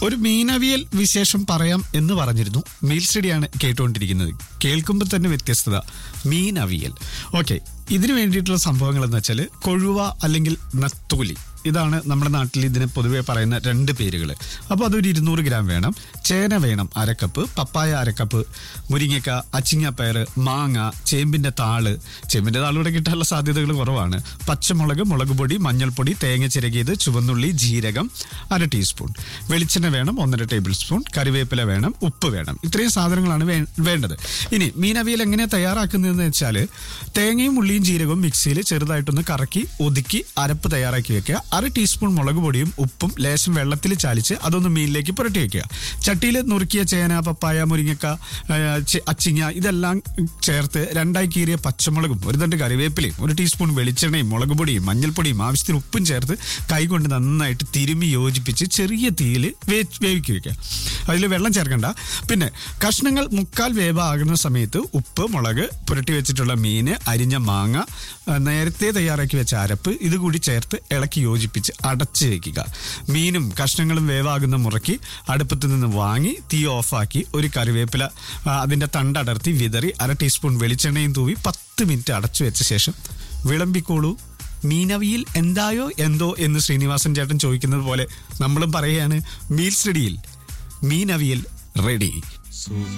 ഒരു മീനവിയൽ വിശേഷം പറയാം എന്ന് പറഞ്ഞിരുന്നു മീൽ സ്റ്റഡിയാണ് കേട്ടുകൊണ്ടിരിക്കുന്നത് കേൾക്കുമ്പോൾ തന്നെ വ്യത്യസ്തത മീനവിയൽ ഓക്കെ ഇതിനു വേണ്ടിയിട്ടുള്ള സംഭവങ്ങൾ എന്ന് വെച്ചാൽ കൊഴുവ അല്ലെങ്കിൽ നത്തോലി ഇതാണ് നമ്മുടെ നാട്ടിൽ ഇതിന് പൊതുവെ പറയുന്ന രണ്ട് പേരുകൾ അപ്പോൾ അതൊരു ഇരുന്നൂറ് ഗ്രാം വേണം ചേന വേണം അരക്കപ്പ് പപ്പായ അരക്കപ്പ് മുരിങ്ങക്ക അച്ചിങ്ങപ്പയർ മാങ്ങ ചേമ്പിൻ്റെ താള് ചേമ്പിൻ്റെ താളിവിടെ കിട്ടാനുള്ള സാധ്യതകൾ കുറവാണ് പച്ചമുളക് മുളക് പൊടി മഞ്ഞൾപ്പൊടി തേങ്ങ ചിരകിയത് ചുവന്നുള്ളി ജീരകം അര ടീസ്പൂൺ വെളിച്ചെണ്ണ വേണം ഒന്നര ടേബിൾ സ്പൂൺ കറിവേപ്പില വേണം ഉപ്പ് വേണം ഇത്രയും സാധനങ്ങളാണ് വേ- വേണ്ടത് ഇനി മീനവിയൽ എങ്ങനെ തയ്യാറാക്കുന്നതെന്ന് വെച്ചാൽ തേങ്ങയും ഉള്ളിയും ജീരകവും മിക്സിയിൽ ചെറുതായിട്ടൊന്ന് കറക്കി ഒതുക്കി അരപ്പ് തയ്യാറാക്കി വെക്കുക അര ടീസ്പൂൺ മുളക് പൊടിയും ഉപ്പും ലേശം വെള്ളത്തിൽ ചാലിച്ച് അതൊന്ന് മീനിലേക്ക് പുരട്ടി വെക്കുക ചട്ടിയിൽ നുറുക്കിയ ചേന പപ്പായ മുരിങ്ങക്ക ആ, ചെ- അച്ചിങ്ങ ഇതെല്ലാം ചേർത്ത് രണ്ടായി കീറിയ പച്ചമുളകും ഒരു തണ്ട് കറിവേപ്പിലയും ഒരു ടീസ്പൂൺ വെളിച്ചെണ്ണയും മുളക് പൊടിയും മഞ്ഞൾപ്പൊടിയും ആവശ്യത്തിന് ഉപ്പും ചേർത്ത് കൈകൊണ്ട് നന്നായിട്ട് തിരുമി യോജിപ്പിച്ച് ചെറിയ തീയിൽ വേവിക്കി വെക്കുക അതിൽ വെള്ളം ചേർക്കണ്ട പിന്നെ കഷ്ണങ്ങൾ മുക്കാൽ വേവാകുന്ന സമയത്ത് ഉപ്പ് മുളക് പുരട്ടി വെച്ചിട്ടുള്ള മീന് അരിഞ്ഞ മാങ്ങ ആ, നേരത്തെ തയ്യാറാക്കി വെച്ച അരപ്പ് ഇത് കൂടി ചേർത്ത് ഇളക്കി യോജിപ്പിച്ച് അടച്ച് വെക്കുക മീനും കഷ്ണങ്ങളും വേവാകുന്ന മുറയ്ക്ക് അടുപ്പത്ത് നിന്ന് വാങ്ങി തീ ഓഫാക്കി ഒരു കറിവേപ്പില ആ, അതിന്റെ തണ്ടടർത്തി വിതറി അര ടീസ്പൂൺ വെളിച്ചെണ്ണയും തൂവി പത്ത് മിനിറ്റ് അടച്ചു വെച്ച ശേഷം വിളമ്പിക്കോളൂ മീനവിയിൽ എന്തായോ എന്തോ എന്ന് ശ്രീനിവാസൻ ചേട്ടൻ ചോദിക്കുന്നത് പോലെ നമ്മളും പറയുകയാണ് മീൽ സ്റ്റഡിയിൽ മീനവിയൽ റെഡി